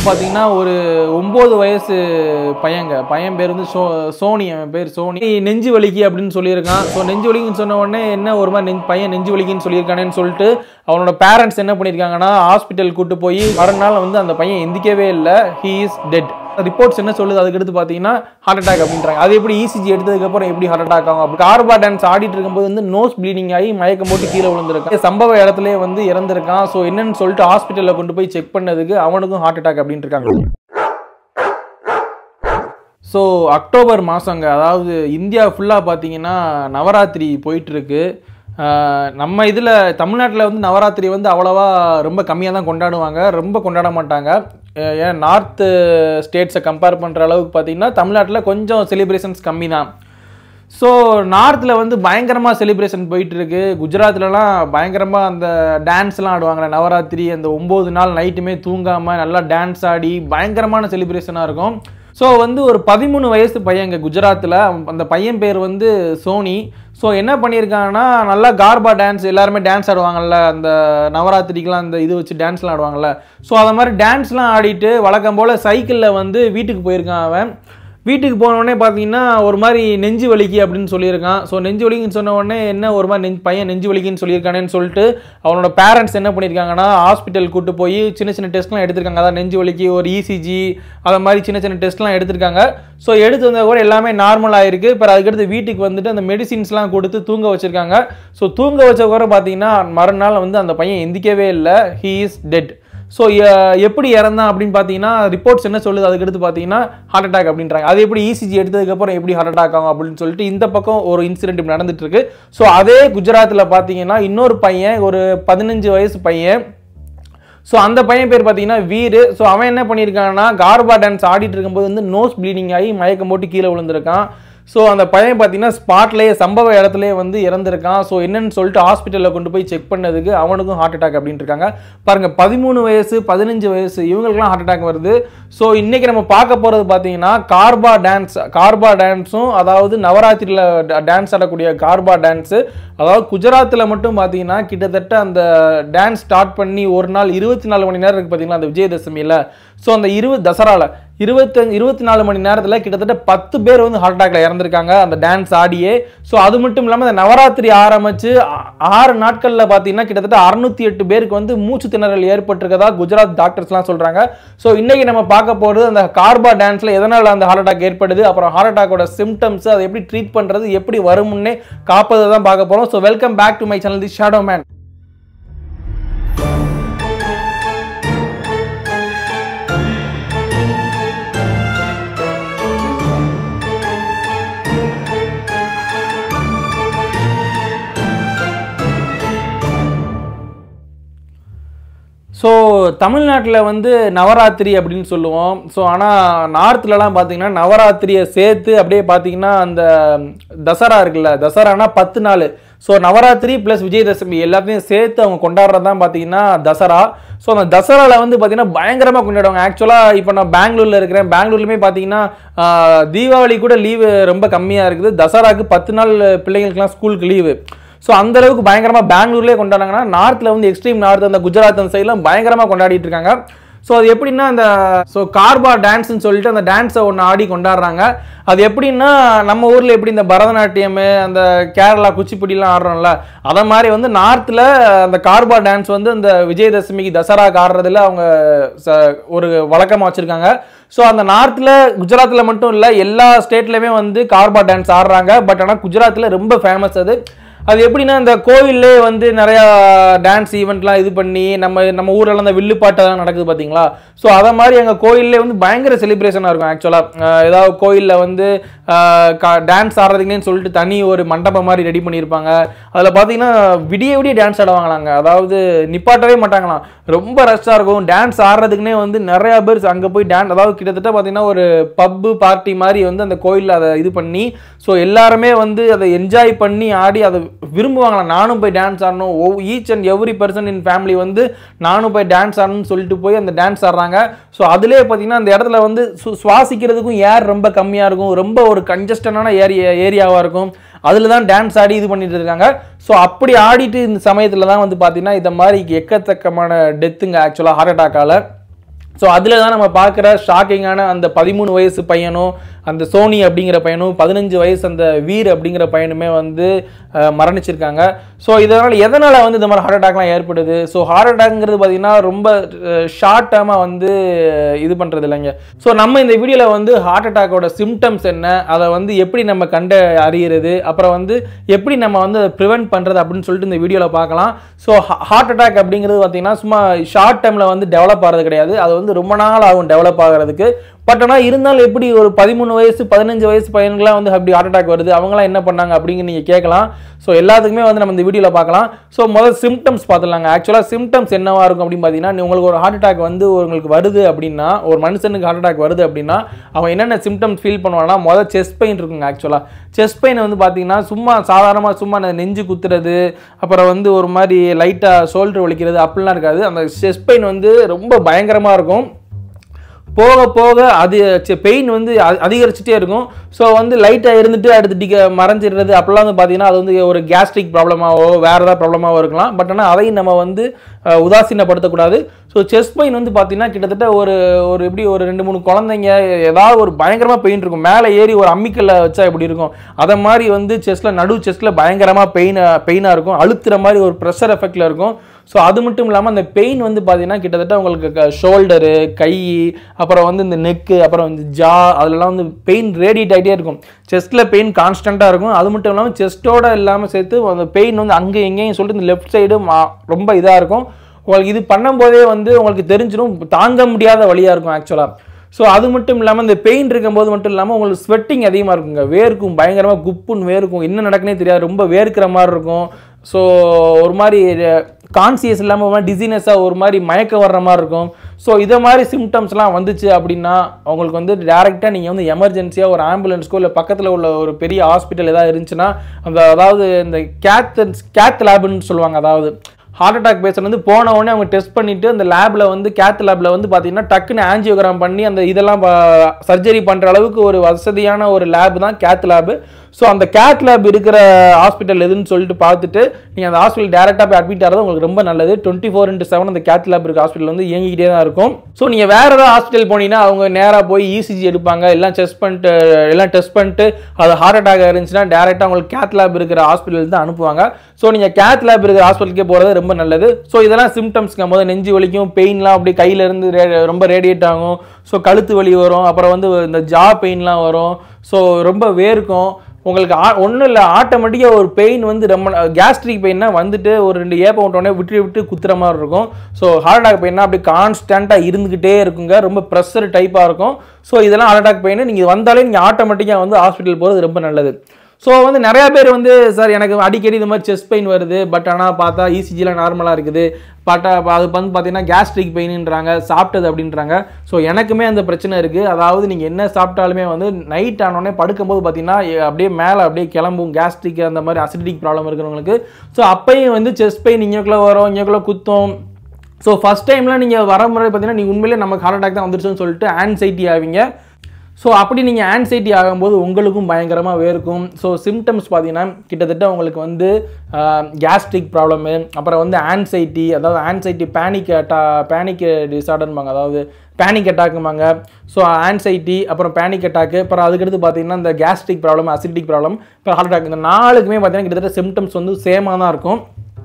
பார்த்தீங்கன்னா ஒரு ஒம்பது வயசு பையங்க பையன் பேர் வந்து சோ சோனி அவன் பேர் சோனி நெஞ்சு வலிக்கு அப்படின்னு சொல்லியிருக்கான் ஸோ நெஞ்சு வலிக்குன்னு சொன்ன உடனே என்ன ஒரு மாதிரி நெஞ்சு பையன் நெஞ்சு வலிக்குன்னு சொல்லியிருக்கானேன்னு சொல்லிட்டு அவனோட பேரண்ட்ஸ் என்ன பண்ணியிருக்காங்கன்னா ஹாஸ்பிட்டல் கூட்டு போய் மறுநாள் வந்து அந்த பையன் எந்திக்கவே இல்லை ஹீ இஸ் டெட் ரிப்போர்ட்ஸ் என்ன சொல்லுது அதுக்கடுத்து பார்த்தீங்கன்னா ஹார்ட் அட்டாக் அப்படின்றாங்க அது எப்படி இசிஜி எடுத்ததுக்கப்புறம் எப்படி ஹார்ட் அட்டாக் ஆகும் அப்படி கார்பா டான்ஸ் ஆடிட்டு இருக்கும்போது வந்து நோஸ் ப்ளீடிங் ஆகி மயக்கம் போட்டு கீழே விழுந்திருக்கான் சம்பவ இடத்துலயே வந்து இறந்திருக்கான் ஸோ என்னன்னு சொல்லிட்டு ஹாஸ்பிட்டலில் கொண்டு போய் செக் பண்ணதுக்கு அவனுக்கும் ஹார்ட் அட்டாக் அப்படின்ட்டு இருக்காங்க ஸோ அக்டோபர் மாதங்க அதாவது இந்தியா ஃபுல்லாக பார்த்தீங்கன்னா நவராத்திரி போயிட்டுருக்கு நம்ம இதில் தமிழ்நாட்டில் வந்து நவராத்திரி வந்து அவ்வளோவா ரொம்ப கம்மியாக தான் கொண்டாடுவாங்க ரொம்ப கொண்டாட மாட்டாங்க அஹ் ஏன் நார்த்து ஸ்டேட்ஸை கம்பேர் பண்ணுற அளவுக்கு பார்த்தீங்கன்னா தமிழ்நாட்டில் கொஞ்சம் செலிப்ரேஷன்ஸ் கம்மி தான் ஸோ நார்த்தில் வந்து பயங்கரமாக செலிப்ரேஷன் போயிட்டு இருக்கு குஜராத்லலாம் பயங்கரமாக அந்த டான்ஸ்லாம் ஆடுவாங்க நவராத்திரி அந்த ஒம்பது நாள் நைட்டுமே தூங்காமல் நல்லா டான்ஸ் ஆடி பயங்கரமான செலிப்ரேஷனாக இருக்கும் ஸோ வந்து ஒரு பதிமூணு வயசு பையங்க குஜராத்தில் அந்த பையன் பேர் வந்து சோனி ஸோ என்ன பண்ணியிருக்காங்கன்னா நல்லா கார்பா டான்ஸ் எல்லாருமே டான்ஸ் ஆடுவாங்கல்ல அந்த நவராத்திரிக்கெலாம் அந்த இது வச்சு டான்ஸ்லாம் ஆடுவாங்கல்ல ஸோ அதை மாதிரி டான்ஸ்லாம் ஆடிட்டு வழக்கம் போல் சைக்கிளில் வந்து வீட்டுக்கு போயிருக்கான் அவன் வீட்டுக்கு போனோடனே பார்த்தீங்கன்னா ஒரு மாதிரி நெஞ்சு வலிக்கு அப்படின்னு சொல்லியிருக்கான் ஸோ நெஞ்சு வலிக்குன்னு சொன்ன உடனே என்ன ஒரு மாதிரி நெஞ்சு பையன் நெஞ்சு வலிக்குன்னு சொல்லியிருக்கானேன்னு சொல்லிட்டு அவனோட பேரண்ட்ஸ் என்ன பண்ணியிருக்காங்கன்னா ஹாஸ்பிட்டல் கூட்டு போய் சின்ன சின்ன டெஸ்ட்லாம் எடுத்திருக்காங்க அதான் நெஞ்சு வலிக்கு ஒரு இசிஜி அதை மாதிரி சின்ன சின்ன டெஸ்ட்லாம் எடுத்திருக்காங்க ஸோ எடுத்து வந்த கூட எல்லாமே நார்மல் ஆயிருக்கு இப்போ அதுக்கடுத்து வீட்டுக்கு வந்துட்டு அந்த மெடிசின்ஸ்லாம் கொடுத்து தூங்க வச்சிருக்காங்க ஸோ தூங்க வச்ச கூட பார்த்தீங்கன்னா மறுநாள் வந்து அந்த பையன் எந்திக்கவே இல்லை ஹீ இஸ் டெட் ஸோ எப்படி இறந்தான் அப்படின்னு பார்த்தீங்கன்னா ரிப்போர்ட்ஸ் என்ன சொல்லுது அதுக்கடுத்து பார்த்தீங்கன்னா ஹார்ட் அட்டாக் அப்படின்றாங்க அது எப்படி இசிஜி எடுத்ததுக்கப்புறம் எப்படி ஹார்ட் அட்டாக் ஆகும் அப்படின்னு சொல்லிட்டு இந்த பக்கம் ஒரு இன்சிடென்ட் இப்படி நடந்துட்டு இருக்கு ஸோ அதே குஜராத்தில் பார்த்தீங்கன்னா இன்னொரு பையன் ஒரு பதினஞ்சு வயசு பையன் ஸோ அந்த பையன் பேர் பார்த்தீங்கன்னா வீர் ஸோ அவன் என்ன பண்ணியிருக்கான்னா கார்பா டான்ஸ் ஆடிட்டு இருக்கும்போது வந்து நோஸ் ப்ளீடிங் ஆகி மயக்கம் போட்டு கீழே விழுந்திருக்கான் ஸோ அந்த பையன் பார்த்தீங்கன்னா ஸ்பாட்லேயே சம்பவ இடத்துலயே வந்து இறந்திருக்கான் ஸோ என்னன்னு சொல்லிட்டு ஹாஸ்பிட்டலில் கொண்டு போய் செக் பண்ணதுக்கு அவனுக்கும் ஹார்ட் அட்டாக் அப்படின்ட்டு இருக்காங்க பாருங்க பதிமூணு வயசு பதினஞ்சு வயசு இவங்களுக்குலாம் ஹார்ட் அட்டாக் வருது ஸோ இன்னைக்கு நம்ம பார்க்க போகிறது பார்த்தீங்கன்னா கார்பா டான்ஸ் கார்பா டான்ஸும் அதாவது நவராத்திரியில் டான்ஸ் ஆடக்கூடிய கார்பா டான்ஸு அதாவது குஜராத்தில் மட்டும் பார்த்தீங்கன்னா கிட்டத்தட்ட அந்த டான்ஸ் ஸ்டார்ட் பண்ணி ஒரு நாள் இருபத்தி நாலு மணி நேரம் இருக்குது பார்த்தீங்களா அந்த விஜயதசமியில் ஸோ அந்த இருபது தசராவில் இருபத்தஞ்சு இருபத்தி நாலு மணி நேரத்தில் கிட்டத்தட்ட பத்து பேர் வந்து ஹார்ட் அட்டாக்ல இறந்துருக்காங்க அந்த டான்ஸ் ஆடியே ஸோ அது மட்டும் இல்லாமல் அந்த நவராத்திரி ஆரம்பிச்சு ஆ- ஆறு நாட்களில் பார்த்தீங்கன்னா கிட்டத்தட்ட அறுநூத்தி எட்டு பேருக்கு வந்து மூச்சு திணறல் ஏற்பட்டிருக்கதா குஜராத் டாக்டர்ஸ்லாம் சொல்றாங்க ஸோ இன்னைக்கு நம்ம பார்க்க போகிறது அந்த கார்பா டான்ஸ்ல எதனால் அந்த ஹார்ட் அட்டாக் ஏற்படுது அப்புறம் ஹார்ட் அட்டாக்கோட சிம்டம்ஸ் அதை எப்படி ட்ரீட் பண்றது எப்படி வருமுன்னே காப்பதை தான் பார்க்க போறோம் so welcome back to my channel the shadow man so தமிழ்நாட்டில் வந்து நவராத்திரி அப்படின்னு சொல்லுவோம் ஸோ ஆனால் நார்த்லலாம் பார்த்தீங்கன்னா நவராத்திரியை சேர்த்து அப்படியே பார்த்தீங்கன்னா அந்த தசரா இருக்குல்ல தசரானா பத்து நாள் ஸோ நவராத்திரி ப்ளஸ் விஜயதசமி எல்லாத்தையும் சேர்த்து அவங்க கொண்டாடுறது தான் பார்த்தீங்கன்னா தசரா ஸோ அந்த தசராவில் வந்து பார்த்தீங்கன்னா பயங்கரமாக கொண்டாடுவாங்க ஆக்சுவலாக இப்போ நான் பெங்களூரில் இருக்கிறேன் பெங்களூர்லையுமே பார்த்தீங்கன்னா ஆஹ், தீபாவளி கூட லீவு ரொம்ப கம்மியாக இருக்குது தசராக்கு பத்து நாள் பிள்ளைங்களுக்குலாம் ஸ்கூலுக்கு லீவு ஸோ அந்த அளவுக்கு பயங்கரமாக பெங்களூர்லேயே கொண்டாடுறாங்கன்னா நார்த்தில் வந்து எக்ஸ்ட்ரீம் நார்த் அந்த குஜராத் அந்த சைட்லாம் பயங்கரமாக கொண்டாடிட்டு இருக்காங்க ஸோ அது எப்படின்னா அந்த ஸோ கார்பா டான்ஸ்னு சொல்லிட்டு அந்த டான்ஸை ஒன்று ஆடி கொண்டாடுறாங்க அது எப்படின்னா நம்ம ஊரில் எப்படி இந்த பரதநாட்டியம் அந்த கேரளா குச்சிப்புடிலாம் ஆடுறோம்ல அதை மாதிரி வந்து நார்த்தில் அந்த கார்பா டான்ஸ் வந்து அந்த விஜயதசமிக்கு தசராக்கு ஆடுறதுல அவங்க ச- ஒரு வழக்கமாக வச்சுருக்காங்க ஸோ அந்த நார்த்தில் குஜராத்தில் மட்டும் இல்லை எல்லா ஸ்டேட்லையுமே வந்து கார்பா டான்ஸ் ஆடுறாங்க பட் ஆனால் குஜராத்தில் ரொம்ப ஃபேமஸ் அது அது எப்படின்னா இந்த கோவில்லே வந்து நிறையா டான்ஸ் ஈவெண்ட்லாம் இது பண்ணி நம்ம நம்ம ஊரில் அந்த வில்லுப்பாட்டெல்லாம் நடக்குது பார்த்தீங்களா ஸோ அதை மாதிரி எங்கள் கோயில்லே வந்து பயங்கர செலிப்ரேஷனாக இருக்கும் ஆக்சுவலாக ஏதாவது கோயிலில் வந்து டான்ஸ் ஆடுறதுக்குன்னு சொல்லிட்டு தனி ஒரு மண்டபம் மாதிரி ரெடி பண்ணியிருப்பாங்க அதில் பார்த்தீங்கன்னா விடிய விடிய டான்ஸ் ஆடுவாங்களாங்க அதாவது நிப்பாட்டவே மாட்டாங்களாம் ரொம்ப ரஷ்ஷாக இருக்கும் டான்ஸ் ஆடுறதுக்குனே வந்து நிறையா பேர் அங்கே போய் டான்ஸ் அதாவது கிட்டத்தட்ட பார்த்தீங்கன்னா ஒரு பப்பு பார்ட்டி மாதிரி வந்து அந்த கோயிலில் அதை இது பண்ணி ஸோ எல்லாருமே வந்து அதை என்ஜாய் பண்ணி ஆடி அதை விரும்புவாங்களாம் நானும் போய் டான்ஸ் ஆடணும் ஓ each and every person in family வந்து நானும் போய் டான்ஸ் ஆடணும்னு சொல்லிட்டு போய் அந்த டான்ஸ் ஆடுறாங்க ஸோ அதுலேயே பார்த்தீங்கன்னா அந்த இடத்துல வந்து சு- சுவாசிக்கிறதுக்கும் ஏர் ரொம்ப கம்மியாக இருக்கும் ரொம்ப ஒரு கன்ஜஸ்டனான ஏரியா ஏரியாவாக இருக்கும் அதில் தான் டான்ஸ் ஆடி இது பண்ணிட்டு இருக்காங்க ஸோ அப்படி ஆடிட்டு இந்த சமயத்தில் தான் வந்து பார்த்தீங்கன்னா இந்த மாதிரி எக்கச்சக்கமான டெத்துங்க ஆக்சுவலாக ஹார்ட் அட்டாக்கால் ஸோ அதில் தான் நம்ம பார்க்குற ஷாக்கிங்கான அந்த பதிமூணு வயசு பையனும் அந்த சோனி அப்படிங்கிற பையனும் பதினஞ்சு வயசு அந்த வீர் அப்படிங்கிற பையனுமே வந்து அஹ், மரணிச்சிருக்காங்க ஸோ இதனால் எதனால் வந்து இந்த மாதிரி ஹார்ட் அட்டாக்லாம் ஏற்படுது ஸோ ஹார்ட் அட்டாக்ங்கிறது பார்த்தீங்கன்னா ரொம்ப ஷார்ட் டேர்மாக வந்து இது பண்ணுறது இல்லைங்க ஸோ நம்ம இந்த வீடியோவில் வந்து ஹார்ட் அட்டாக்கோட சிம்டம்ஸ் என்ன அதை வந்து எப்படி நம்ம கண்டு அறியிறது அப்புறம் வந்து எப்படி நம்ம வந்து அதை ப்ரிவென்ட் பண்ணுறது அப்படின்னு சொல்லிட்டு இந்த வீடியோவில் பார்க்கலாம் ஸோ ஹார்ட் அட்டாக் அப்படிங்கிறது பார்த்தீங்கன்னா சும்மா ஷார்ட் டைமில் வந்து டெவலப் ஆகிறது கிடையாது அது வந்து ரொம்ப நாள் ஆகும் டெவலப் ஆகிறதுக்கு பட் ஆனால் இருந்தாலும் எப்படி ஒரு பதிமூணு வயசு பதினஞ்சு வயசு பையனுக்குலாம் வந்து அப்படி ஹார்ட் அட்டாக் வருது அவங்களாம் என்ன பண்ணாங்க அப்படிங்க நீங்கள் கேட்கலாம் ஸோ எல்லாத்துக்குமே வந்து நம்ம இந்த வீடியோவில் பார்க்கலாம் ஸோ முதல் சிம்டம்ஸ் பார்த்துலாங்க ஆக்சுவலாக சிம்டம்ஸ் என்னவா இருக்கும் அப்படின்னு பார்த்தீங்கன்னா நீ உங்களுக்கு ஒரு ஹார்ட் அட்டாக் வந்து உங்களுக்கு வருது அப்படின்னா ஒரு மனுஷனுக்கு ஹார்ட் அட்டாக் வருது அப்படின்னா அவன் என்னென்ன சிம்டம்ஸ் ஃபீல் பண்ணுவான்னா முதல் செஸ்ட் பெயின் இருக்குங்க ஆக்சுவலாக செஸ்ட் பெயின் வந்து பார்த்தீங்கன்னா சும்மா சாதாரணமாக சும்மா அந்த நெஞ்சு குத்துறது அப்புறம் வந்து ஒரு மாதிரி லைட்டாக ஷோல்டர் வலிக்கிறது அப்படிலாம் இருக்காது அந்த செஸ்ட் பெயின் வந்து ரொம்ப பயங்கரமாக இருக்கும் போக போக அது பெயின் வந்து அ- அதிகரிச்சுட்டே இருக்கும் ஸோ வந்து லைட்டாக இருந்துட்டு அடுத்து டிக்க மறைஞ்சிடுறது அப்போல்லாம் வந்து பார்த்தீங்கன்னா அது வந்து ஒரு கேஸ்ட்ரிக் ப்ராப்ளமாவோ வேறு ஏதாவது ப்ராப்ளமாவோ இருக்கலாம் பட் ஆனால் அதையும் நம்ம வந்து அஹ், உதாசீனப்படுத்தக்கூடாது ஸோ செஸ்ட் பெயின் வந்து பார்த்தீங்கன்னா கிட்டத்தட்ட ஒரு ஒரு எப்படி ஒரு ரெண்டு மூணு குழந்தைங்க ஏதாவது ஒரு பயங்கரமாக பெயின் இருக்கும் மேலே ஏறி ஒரு அம்மிக்கல்ல வச்சா எப்படி இருக்கும் அதை மாதிரி வந்து செஸ்ட்டில் நடு செஸ்ட்டில் பயங்கரமாக பெயின் பெயினாக இருக்கும் அழுத்துற மாதிரி ஒரு ப்ரெஷர் எஃபெக்டில் இருக்கும் ஸோ அது மட்டும் இல்லாமல் அந்த பெயின் வந்து பார்த்தீங்கன்னா கிட்டத்தட்ட உங்களுக்கு ஷோல்டரு கை அப்புறம் வந்து இந்த நெக்கு அப்புறம் வந்து ஜா அதெல்லாம் வந்து பெயின் ரேடியேட் ஆகிட்டே இருக்கும் செஸ்ட்டில் பெயின் கான்ஸ்டண்ட்டாக இருக்கும் அது மட்டும் இல்லாமல் செஸ்ட்டோட இல்லாமல் சேர்த்து அந்த பெயின் வந்து அங்கே எங்கேயும் சொல்லிட்டு இந்த லெஃப்ட் சைடு ரொம்ப இதாக இருக்கும் உங்களுக்கு இது பண்ணும்போதே வந்து உங்களுக்கு தெரிஞ்சிடும் தாங்க முடியாத வழியாக இருக்கும் ஆக்சுவலாக ஸோ அது மட்டும் இல்லாமல் இந்த பெயின் இருக்கும்போது மட்டும் இல்லாமல் உங்களுக்கு ஸ்வெட்டிங் அதிகமாக இருக்குங்க வேர்க்கும் பயங்கரமாக குப்புன்னு வேர்க்கும் என்ன நடக்குனே தெரியாது ரொம்ப வேர்க்கிற மாதிரி இருக்கும் ஸோ ஒரு மாதிரி கான்சியஸ் இல்லாமல் ஒரு மாதிரி டிசினஸாக ஒரு மாதிரி மயக்கம் வர்ற மாதிரி இருக்கும் ஸோ இதை மாதிரி சிம்டம்ஸ்லாம் வந்துச்சு அப்படின்னா உங்களுக்கு வந்து டேரெக்டாக நீங்கள் வந்து எமர்ஜென்சியாக ஒரு ஆம்புலன்ஸ்க்கோ இல்லை பக்கத்தில் உள்ள ஒரு பெரிய ஹாஸ்பிட்டல் ஏதாவது இருந்துச்சுன்னா அந்த அதாவது இந்த கேத் கேத் லேப்னு சொல்லுவாங்க அதாவது ஹார்ட் அட்டாக் பேஷண்ட் வந்து போன உடனே அவங்க டெஸ்ட் பண்ணிட்டு அந்த லேப்ல வந்து கேத் லேப்ல வந்து பார்த்தீங்கன்னா டக்குன்னு ஆஞ்சியோகிராம் பண்ணி அந்த இதெல்லாம் சர்ஜரி பண்ற அளவுக்கு ஒரு வசதியான ஒரு லேப் தான் கேத் லேப் ஸோ அந்த கேத் லேப் இருக்கிற ஹாஸ்பிட்டல் எதுன்னு சொல்லிட்டு பார்த்துட்டு நீங்கள் அந்த ஹாஸ்பிட்டல் டேரெக்டாக போய் அட்மிட் ஆகிறது உங்களுக்கு ரொம்ப நல்லது டுவெண்ட்டி ஃபோர் இன்ட்டு செவன் அந்த கேத் லேப் இருக்க ஹாஸ்பிட்டல் வந்து இயங்கிக்கிட்டே தான் இருக்கும் ஸோ நீங்கள் வேற ஏதாவது ஹாஸ்பிட்டல் போனீங்கன்னா அவங்க நேராக போய் இசிஜி எடுப்பாங்க எல்லாம் டெஸ்ட் பண்ணிட்டு எல்லாம் டெஸ்ட் பண்ணிட்டு அது ஹார்ட் அட்டாக் இருந்துச்சுன்னா டேரெக்டாக உங்களுக்கு கேத் லேப் இருக்கிற ஹாஸ்பிட்டல் தான் அனுப்புவாங்க ஸோ நீங்கள் கேத் லேப் இருக்கிற ஹாஸ்பிட்டலுக்கே போகிறது ரொம்ப நல்லது ஸோ இதெல்லாம் சிம்டம்ஸ்க்கு போது நெஞ்சு வலிக்கும் பெயின்லாம் அப்படி கையில இருந்து ரே- ரொம்ப ரேடியேட் ஆகும் ஸோ கழுத்து வலி வரும் அப்புறம் வந்து இந்த ஜா பெயின்லாம் வரும் ஸோ ரொம்ப வேர்க்கும் உங்களுக்கு ஒன்றும் இல்லை ஆட்டோமேட்டிக்காக ஒரு பெயின் வந்து ரொம்ப கேஸ்ட்ரிக் பெயின்னா வந்துட்டு ஒரு ரெண்டு ஏப்பம் விட்டோடனே விட்டு விட்டு குத்துற மாதிரி இருக்கும் ஸோ ஹார்ட் அட்டாக் பெயின்னா அப்படி கான்ஸ்டண்ட்டாக இருந்துக்கிட்டே இருக்குங்க ரொம்ப ப்ரெஷர் டைப்பாக இருக்கும் ஸோ இதெல்லாம் ஹார்ட் அட்டாக் பெயின் நீங்கள் வந்தாலே நீங்கள் ஆட்டோமேட்டிக்காக வந்து ஹாஸ்பிட்டல் போகிறது ரொம்ப நல்லது ஸோ வந்து நிறைய பேர் வந்து சார் எனக்கு அடிக்கடி இந்த மாதிரி செஸ்ட் பெயின் வருது பட் ஆனால் பார்த்தா இசிஜிலாம் நார்மலாக இருக்குது பட் அது வந்து பார்த்தீங்கன்னா கேஸ்ட்ரிக் பெயின்ன்றாங்க சாப்பிட்டது அப்படின்றாங்க ஸோ எனக்குமே அந்த பிரச்சனை இருக்குது அதாவது நீங்கள் என்ன சாப்பிட்டாலுமே வந்து நைட் ஆனோடனே படுக்கும்போது பார்த்தீங்கன்னா எ- அப்படியே மேலே அப்படியே கிளம்பும் கேஸ்ட்ரிக் அந்த மாதிரி அசிடிக் ப்ராப்ளம் இருக்கிறவங்களுக்கு ஸோ அப்பயும் வந்து செஸ்ட் பெயின் இங்கேக்குள்ளே வரும் இங்கேக்குள்ளே குத்தும் ஸோ ஃபஸ்ட் டைம்லாம் நீங்கள் வர முறை பார்த்தீங்கன்னா நீங்கள் உண்மையிலே நமக்கு ஹார்ட் அட்டாக் தான் வந்துருச்சுன்னு சொல்லிட்டு ஆன்சைட்டி ஆவீங்க ஸோ அப்படி நீங்கள் ஆன்சைட்டி ஆகும்போது உங்களுக்கும் பயங்கரமாக வேர்க்கும் ஸோ சிம்டம்ஸ் பார்த்தீங்கன்னா கிட்டத்தட்ட உங்களுக்கு வந்து கேஸ்ட்ரிக் ப்ராப்ளமு அப்புறம் வந்து ஆன்சைட்டி அதாவது ஆன்சைட்டி பேனிக் அட்டா பேனிக் டிசார்டர்பாங்க அதாவது பேனிக் அட்டாக்குமாங்க ஸோ ஆன்சைட்டி அப்புறம் பேனிக் அட்டாக்கு அப்புறம் அதுக்கடுத்து பார்த்தீங்கன்னா இந்த கேஸ்ட்ரிக் ப்ராப்ளம் அசிடிக் ப்ராப்ளம் இப்போ ஹார்ட் அட்டாக் இந்த நாளுக்குமே பார்த்தீங்கன்னா கிட்டத்தட்ட சிம்டம்ஸ் வந்து சேமாக தான் இருக்கும்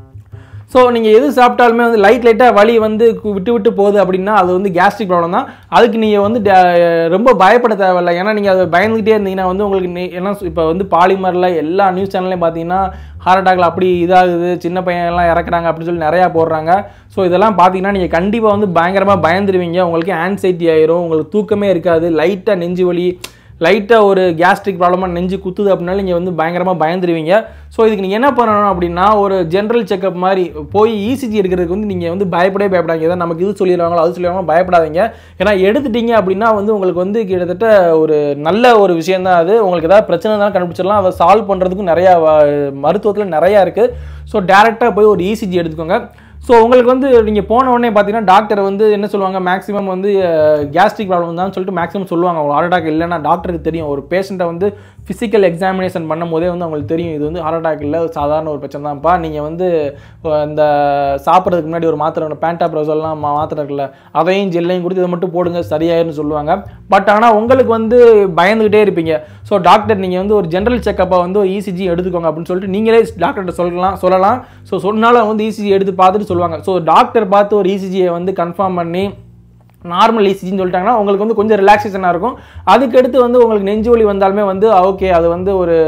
ஸோ நீங்கள் எது சாப்பிட்டாலுமே வந்து லைட் லைட்டாக வலி வந்து கு- விட்டு விட்டு போகுது அப்படின்னா அது வந்து கேஸ்ட்ரிக் ப்ராப்ளம் தான் அதுக்கு நீங்கள் வந்து டே- ரொம்ப பயப்பட தேவையில்லை ஏன்னா நீங்கள் அதை பயந்துக்கிட்டே இருந்தீங்கன்னா வந்து உங்களுக்கு நெ- ஏன்னா இப்போ வந்து பாலிமரில் எல்லா நியூஸ் சேனல்லையும் பார்த்தீங்கன்னா ஹார்ட் அட்டாக்ல அப்படி இதாகுது சின்ன பையன் எல்லாம் இறக்குறாங்க அப்படின்னு சொல்லி நிறையா போடுறாங்க ஸோ இதெல்லாம் பார்த்தீங்கன்னா நீங்கள் கண்டிப்பாக வந்து பயங்கரமாக பயந்துருவீங்க உங்களுக்கு ஆன்சைட்டி ஆயிரும் உங்களுக்கு தூக்கமே இருக்காது லைட்டாக நெஞ்சு வலி லைட்டாக ஒரு கேஸ்ட்ரிக் ப்ராப்ளமாக நெஞ்சு குத்துது அப்படின்னாலும் நீங்கள் வந்து பயங்கரமாக பயந்துருவீங்க ஸோ இதுக்கு நீங்கள் என்ன பண்ணணும் அப்படின்னா ஒரு ஜென்ரல் செக்கப் மாதிரி போய் இசிஜி எடுக்கிறதுக்கு வந்து நீங்கள் வந்து பயப்படவே பயப்படாதீங்க ஏதாவது நமக்கு இது சொல்லிடுவாங்களோ அது சொல்லிடுவாங்களோ பயப்படாதீங்க ஏன்னா எடுத்துட்டீங்க அப்படின்னா வந்து உங்களுக்கு வந்து கிட்டத்தட்ட ஒரு நல்ல ஒரு விஷயம் தான் அது உங்களுக்கு ஏதாவது பிரச்சனை இருந்தாலும் கண்டுபிடிச்சிடலாம் அதை சால்வ் பண்ணுறதுக்கும் நிறையா மருத்துவத்தில் நிறையா இருக்குது ஸோ டேரெக்டாக போய் ஒரு இசிஜி எடுத்துக்கோங்க ஸோ உங்களுக்கு வந்து நீங்கள் போன உடனே பார்த்தீங்கன்னா டாக்டர் வந்து என்ன சொல்லுவாங்க மேக்ஸிமம் வந்து கேஸ்ட்ரிக் ப்ராப்ளம் தான் சொல்லிட்டு மேக்ஸிமம் சொல்லுவாங்க அவங்க ஹார்ட் அட்டாக் இல்லைன்னா டாக்டருக்கு தெரியும் ஒரு பேஷண்ட்டை வந்து ஃபிசிக்கல் எக்ஸாமினேஷன் பண்ணும் போதே வந்து அவங்களுக்கு தெரியும் இது வந்து ஹார்ட் அட்டாக் இல்லை சாதாரண ஒரு பிரச்சனை தான்ப்பா நீங்கள் வந்து அஹ், இந்த சாப்பிட்றதுக்கு முன்னாடி ஒரு மாத்திரை ஒன்று பேண்டாப்ரோசல்லாம் மாத்திரை இருக்குல்ல அதையும் ஜெல்லையும் கொடுத்து இதை மட்டும் போடுங்க சரியாயிருன்னு சொல்லுவாங்க பட் ஆனால் உங்களுக்கு வந்து பயந்துக்கிட்டே இருப்பீங்க ஸோ டாக்டர் நீங்கள் வந்து ஒரு ஜென்ரல் செக்கப்பை வந்து ஒரு இசிஜி எடுத்துக்கோங்க அப்படின்னு சொல்லிட்டு நீங்களே டாக்டர்கிட்ட சொல்லலாம் சொல்லலாம் ஸோ சொன்னாலும் வந்து இசிஜி எடுத்து பார்த்துட்டு சொல்லுவாங்க ஸோ டாக்டர் பார்த்து ஒரு இசிஜியை வந்து கன்ஃபார்ம் பண்ணி நார்மல் இசிஜின்னு சொல்லிட்டாங்கன்னா உங்களுக்கு வந்து கொஞ்சம் ரிலாக்ஸேஷனாக இருக்கும் அதுக்கடுத்து வந்து உங்களுக்கு நெஞ்சு வலி வந்தாலுமே வந்து ஓகே அது வந்து ஒரு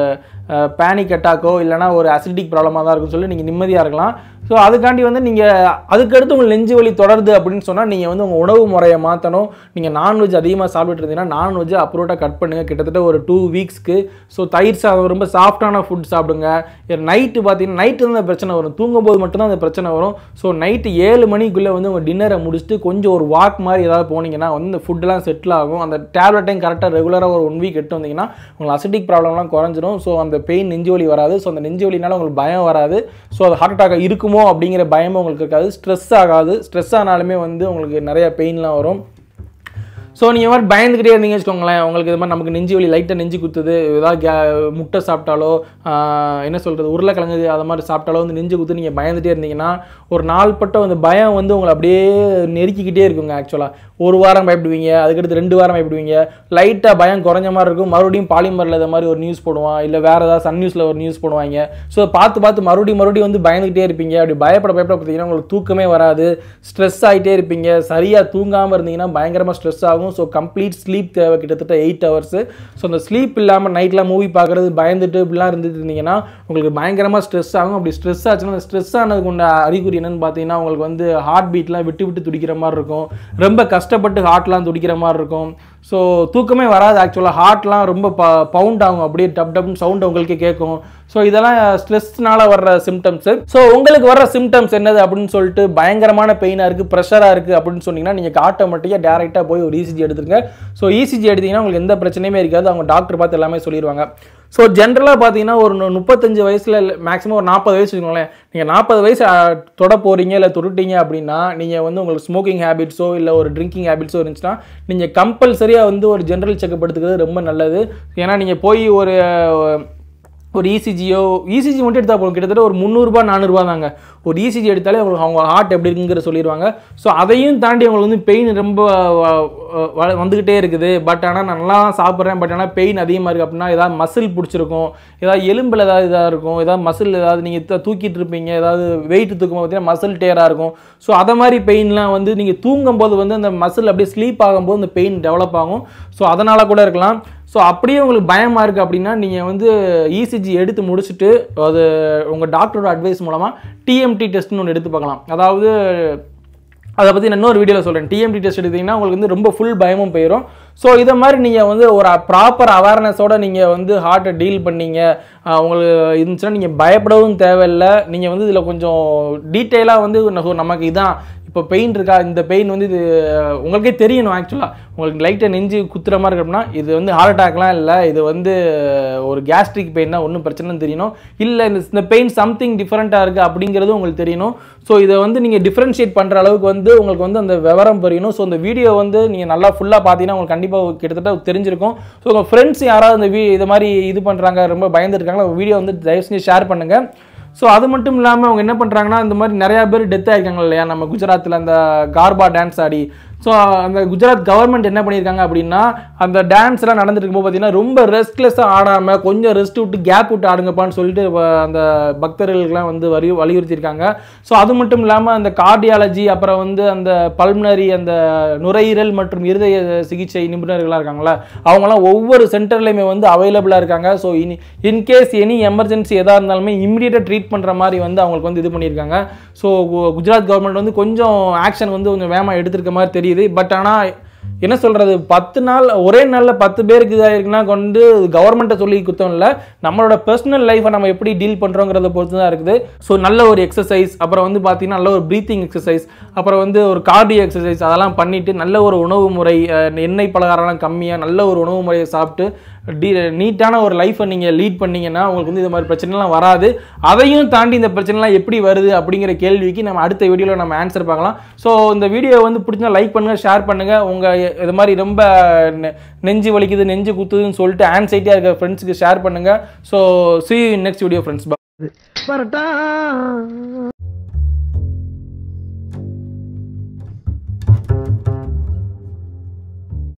பேனிக் அட்டாக்கோ இல்லைனா ஒரு அசிடிக் ப்ராப்ளமாக தான் இருக்கும்னு சொல்லி நீங்கள் நிம்மதியாக இருக்கலாம் ஸோ அதுக்காண்டி வந்து நீங்கள் அதுக்கடுத்து உங்களுக்கு நெஞ்சு வலி தொடருது அப்படின்னு சொன்னால் நீங்கள் வந்து உங்கள் உணவு முறையை மாற்றணும் நீங்கள் நான்வெஜ் அதிகமாக சாப்பிட்டுட்டு இருந்தீங்கன்னா நான்வெஜ்ஜை அப்ரோட்டாக கட் பண்ணுங்கள் கிட்டத்தட்ட ஒரு டூ வீக்ஸ்க்கு ஸோ தயிர் சாதம் ரொம்ப சாஃப்டான ஃபுட் சாப்பிடுங்க நைட்டு பார்த்தீங்கன்னா நைட்டு தான் அந்த பிரச்சனை வரும் தூங்கும்போது மட்டும்தான் அந்த பிரச்சனை வரும் ஸோ நைட்டு ஏழு மணிக்குள்ளே வந்து உங்கள் டின்னரை முடிச்சுட்டு கொஞ்சம் ஒரு வாக் மாதிரி ஏதாவது போனீங்கன்னா வந்து இந்த ஃபுட்டெல்லாம் செட்டில் ஆகும் அந்த டேப்லெட்டையும் கரெக்டாக ரெகுலராக ஒரு ஒன் வீக் எடுத்து வந்தீங்கன்னா உங்களுக்கு அசிடிக் ப்ராப்ளம்லாம் குறைஞ்சிரும் ஸோ அந்த பெயின் நெஞ்சு வலி வராது ஸோ அந்த நெஞ்சு வலினால உங்களுக்கு பயம் வராது ஸோ அது ஹார்ட் அட்டாக் இருக்குமோ அப்படிங்கிற பயமும் உங்களுக்கு இருக்காது ஸ்ட்ரெஸ் ஆகாது ஸ்ட்ரெஸ் ஆனாலுமே வந்து உங்களுக்கு நிறைய பெயின்லாம் வரும் ஸோ நீங்கள் மாதிரி பயந்துக்கிட்டே இருந்தீங்க வச்சுக்கோங்களேன் உங்களுக்கு இது மாதிரி நமக்கு நெஞ்சு வலி லைட்டாக நெஞ்சு குத்துது ஏதாவது கே முட்டை சாப்பிட்டாலோ ஆஹ், என்ன சொல்கிறது உருளைக்கிழங்கு அது மாதிரி சாப்பிட்டாலோ வந்து நெஞ்சு குத்து நீங்கள் பயந்துட்டே இருந்தீங்கன்னா ஒரு நாள்பட்ட அந்த பயம் வந்து உங்களை அப்படியே நெருக்கிக்கிட்டே இருக்குங்க ஆக்சுவலாக ஒரு வாரம் பயப்படுவீங்க அதுக்கடுத்து ரெண்டு வாரம் பயப்படுவீங்க லைட்டாக பயம் குறைஞ்ச மாதிரி இருக்கும் மறுபடியும் பாலிமரில் இது மாதிரி ஒரு நியூஸ் போடுவான் இல்லை வேறு ஏதாவது சன் நியூஸில் ஒரு நியூஸ் போடுவாங்க ஸோ பார்த்து பார்த்து மறுபடியும் மறுபடியும் வந்து பயந்துக்கிட்டே இருப்பீங்க அப்படி பயப்பட பயப்பட பார்த்தீங்கன்னா உங்களுக்கு தூக்கமே வராது ஸ்ட்ரெஸ் ஆகிட்டே இருப்பீங்க சரியாக தூங்காமல் இருந்தீங்கன்னா பயங்கரமாக ஸ்ட்ரெஸ் ஆகும் ஸோ கம்ப்ளீட் ஸ்லீப் தேவை கிட்டத்தட்ட எயிட் ஹவர்ஸ் ஸோ அந்த ஸ்லீப் இல்லாமல் நைட்டில் மூவி பார்க்குறது பயந்துட்டு இப்படிலாம் இருந்துட்டு இருந்தீங்கன்னா உங்களுக்கு பயங்கரமாக ஸ்ட்ரெஸ் ஆகும் அப்படி ஸ்ட்ரெஸ் ஆச்சுன்னா அந்த ஸ்ட்ரெஸ் ஆனதுக்கு உண்ட அறிகுறி என்னன்னு பார்த்தீங்கன்னா உங்களுக்கு வந்து ஹார்ட் பீட்லாம் விட்டு விட்டு துடிக்கிற மாதிரி இருக்கும் ரொம்ப கஷ்டப்பட்டு ஹார்ட்லாம் துடிக்கிற மாதிரி இருக்கும் ஸோ தூக்கமே வராது ஆக்சுவலாக ஹார்ட்லாம் ரொம்ப ப பவுண்ட் ஆகும் அப்படியே டப் டப்னு சவுண்ட் உங்களுக்கே கேட்கும் ஸோ இதெல்லாம் ஸ்ட்ரெஸ்னால வர்ற சிம்டம்ஸு ஸோ உங்களுக்கு வர்ற சிம்டம்ஸ் என்னது அப்படின்னு சொல்லிட்டு பயங்கரமான பெயினாக இருக்குது ப்ரெஷராக இருக்குது அப்படின்னு சொன்னீங்கன்னா நீங்கள் ஆட்டோமேட்டிக்காக டேரெக்டாக போய் ஒரு இசிஜி எடுத்துருங்க ஸோ இசிஜி எடுத்தீங்கன்னா உங்களுக்கு எந்த பிரச்சனையுமே இருக்காது அவங்க டாக்டர் பார்த்து எல்லாமே சொல்லிடுவாங்க ஸோ ஜென்ரலாக பார்த்தீங்கன்னா ஒரு நு- முப்பத்தஞ்சு வயசில் மேக்ஸிமம் ஒரு நாற்பது வயசு வச்சுக்கோங்களேன் நீங்கள் நாற்பது வயசு அஹ், தொட போகிறீங்க இல்லை தொட்டுட்டீங்க அப்படின்னா நீங்கள் வந்து உங்களுக்கு ஸ்மோக்கிங் ஹேபிட்ஸோ இல்லை ஒரு ட்ரிங்கிங் ஹேபிட்ஸோ இருந்துச்சுன்னா நீங்கள் கம்பல்சரியாக வந்து ஒரு ஜென்ரல் செக்அப் எடுத்துக்கிறது ரொம்ப நல்லது ஏன்னா நீங்கள் போய் ஒரு அஹ், ஒரு இசிஜியோ இசிஜி மட்டும் எடுத்தால் போதும் கிட்டத்தட்ட ஒரு முந்நூறுபா நானூறுபா தாங்க ஒரு இசிஜி எடுத்தாலே உங்களுக்கு அவங்க ஹார்ட் எப்படி இருக்குங்கிற சொல்லிடுவாங்க ஸோ அதையும் தாண்டி உங்களுக்கு வந்து பெயின் ரொம்ப வ- வ- வந்துக்கிட்டே இருக்குது பட் ஆனால் நான் நல்லா சாப்பிட்றேன் பட் ஆனால் பெயின் அதிகமாக இருக்குது அப்படின்னா ஏதாவது மசில் பிடிச்சிருக்கும் ஏதாவது எலும்பில் ஏதாவது இதாக இருக்கும் ஏதாவது மசில் ஏதாவது நீங்கள் தூக்கிட்டு இருப்பீங்க ஏதாவது வெயிட் தூக்கும் பார்த்தீங்கன்னா மசில் டேராக இருக்கும் ஸோ அதை மாதிரி பெயின்லாம் வந்து நீங்கள் தூங்கும்போது வந்து அந்த மசில் அப்படியே ஸ்லீப் ஆகும்போது அந்த பெயின் டெவலப் ஆகும் ஸோ அதனால் கூட இருக்கலாம் ஸோ அப்படியே உங்களுக்கு பயமாக இருக்குது அப்படின்னா நீங்கள் வந்து இசிஜி எடுத்து முடிச்சுட்டு அது உங்கள் டாக்டரோட அட்வைஸ் மூலமாக டிஎம்டி டெஸ்ட்னு ஒன்று எடுத்து பார்க்கலாம் அதாவது அதை பற்றி நான் இன்னொரு வீடியோவில் சொல்கிறேன் டிஎம்டி டெஸ்ட் எடுத்தீங்கன்னா உங்களுக்கு வந்து ரொம்ப ஃபுல் பயமும் போயிடும் ஸோ இதை மாதிரி நீங்கள் வந்து ஒரு ப்ராப்பர் அவேர்னஸோட நீங்கள் வந்து ஹார்ட்டை டீல் பண்ணீங்க ஆஹ் உங்களுக்கு இருந்துச்சுன்னா நீங்கள் பயப்படவும் தேவையில்லை நீங்கள் வந்து இதில் கொஞ்சம் டீட்டெயிலாக வந்து ந- நமக்கு இதான் இப்போ பெயின் இருக்கா இந்த பெயின் வந்து இது அஹ், உங்களுக்கே தெரியணும் ஆக்சுவலாக உங்களுக்கு லைட்டாக நெஞ்சு குத்துற மாதிரி இருக்கு அப்படின்னா இது வந்து ஹார்ட் அட்டாக்லாம் இல்லை இது வந்து ஒரு கேஸ்ட்ரிக் பெயின் தான் ஒன்றும் பிரச்சனைன்னு தெரியணும் இல்லை இந்த இந்த பெயின் சம்திங் டிஃப்ரெண்ட்டாக இருக்குது அப்படிங்கிறது உங்களுக்கு தெரியணும் ஸோ இதை வந்து நீங்கள் டிஃப்ரென்ஷியேட் பண்ணுற அளவுக்கு வந்து உங்களுக்கு வந்து அந்த விவரம் புரியணும் ஸோ இந்த வீடியோ வந்து நீங்கள் நல்லா ஃபுல்லாக பார்த்தீங்கன்னா உங்களுக்கு கண்டிப்பாக கிட்டத்தட்ட தெரிஞ்சிருக்கும் ஸோ உங்கள் ஃப்ரெண்ட்ஸ் யாராவது இந்த வீ இது மாதிரி இது பண்ணுறாங்க ரொம்ப பயந்துருக்காங்களா வீடியோ வந்து தயவு செஞ்சு ஷேர் பண்ணுங்கள் ஸோ அது மட்டும் இல்லாமல் அவங்க என்ன பண்ணுறாங்கன்னா இந்த மாதிரி நிறையா பேர் டெத் ஆயிருக்காங்க இல்லையா நம்ம குஜராத்தில் அந்த கார்பா டான்ஸ் ஆடி ஸோ அந்த குஜராத் கவர்மெண்ட் என்ன பண்ணியிருக்காங்க அப்படின்னா அந்த டான்ஸ்லாம் நடந்துட்டு இருக்கும்போது பார்த்தீங்கன்னா ரொம்ப ரெஸ்ட்லெஸ்ஸாக ஆடாமல் கொஞ்சம் ரெஸ்ட் விட்டு கேப் விட்டு ஆடுங்கப்பான்னு சொல்லிட்டு வ- அந்த பக்தர்களுக்கெல்லாம் வந்து வரி வலியுறுத்தியிருக்காங்க ஸோ அது மட்டும் இல்லாமல் அந்த கார்டியாலஜி அப்புறம் வந்து அந்த பல்மனரி அந்த நுரையீரல் மற்றும் இருதய சிகிச்சை நிபுணர்களாக இருக்காங்களா அவங்களாம் ஒவ்வொரு சென்டர்லையுமே வந்து அவைலபிளாக இருக்காங்க ஸோ இனி இன்கேஸ் எனி எமர்ஜென்சி எதாக இருந்தாலுமே இமிடியேட்டாக ட்ரீட் பண்ணுற மாதிரி வந்து அவங்களுக்கு வந்து இது பண்ணியிருக்காங்க ஸோ குஜராத் கவர்மெண்ட் வந்து கொஞ்சம் ஆக்ஷன் வந்து கொஞ்சம் வேகமாக எடுத்திருக்க மாதிரி தெரியுது பட் ஆனால் என்ன சொல்கிறது பத்து நாள் ஒரே நாளில் பத்து பேருக்கு இதாக இருக்குன்னா கொண்டு கவர்மெண்ட்டை சொல்லி குத்தம் இல்லை நம்மளோட பர்சனல் லைஃப்பை நம்ம எப்படி டீல் பண்ணுறோங்கிறத பொறுத்து தான் இருக்குது ஸோ நல்ல ஒரு எக்ஸசைஸ் அப்புறம் வந்து பார்த்தீங்கன்னா நல்ல ஒரு ப்ரீத்திங் எக்ஸசைஸ் அப்புறம் வந்து ஒரு கார்டியோ எக்ஸசைஸ் அதெல்லாம் பண்ணிவிட்டு நல்ல ஒரு உணவு முறை அஹ், எண்ணெய் பலகாரம்லாம் கம்மியாக நல்ல ஒரு உணவு முறையை சாப்பிட்டு டி நீட்டான ஒரு லைஃப்பை நீங்கள் லீட் பண்ணீங்கன்னா உங்களுக்கு வந்து இது மாதிரி பிரச்சனைலாம் வராது அதையும் தாண்டி இந்த பிரச்சனைலாம் எப்படி வருது அப்படிங்கிற கேள்விக்கு நம்ம அடுத்த வீடியோவில் நம்ம ஆன்சர் பார்க்கலாம் ஸோ இந்த வீடியோ வந்து பிடிச்சா லைக் பண்ணுங்கள் ஷேர் பண்ணுங்கள் உங்கள் இது மாதிரி ரொம்ப நெ- நெஞ்சு வலிக்குது நெஞ்சு குத்துதுன்னு சொல்லிட்டு ஆன்சைட்டியாக இருக்க ஃப்ரெண்ட்ஸுக்கு ஷேர் பண்ணுங்கள் so see you in next video friends வரட்டா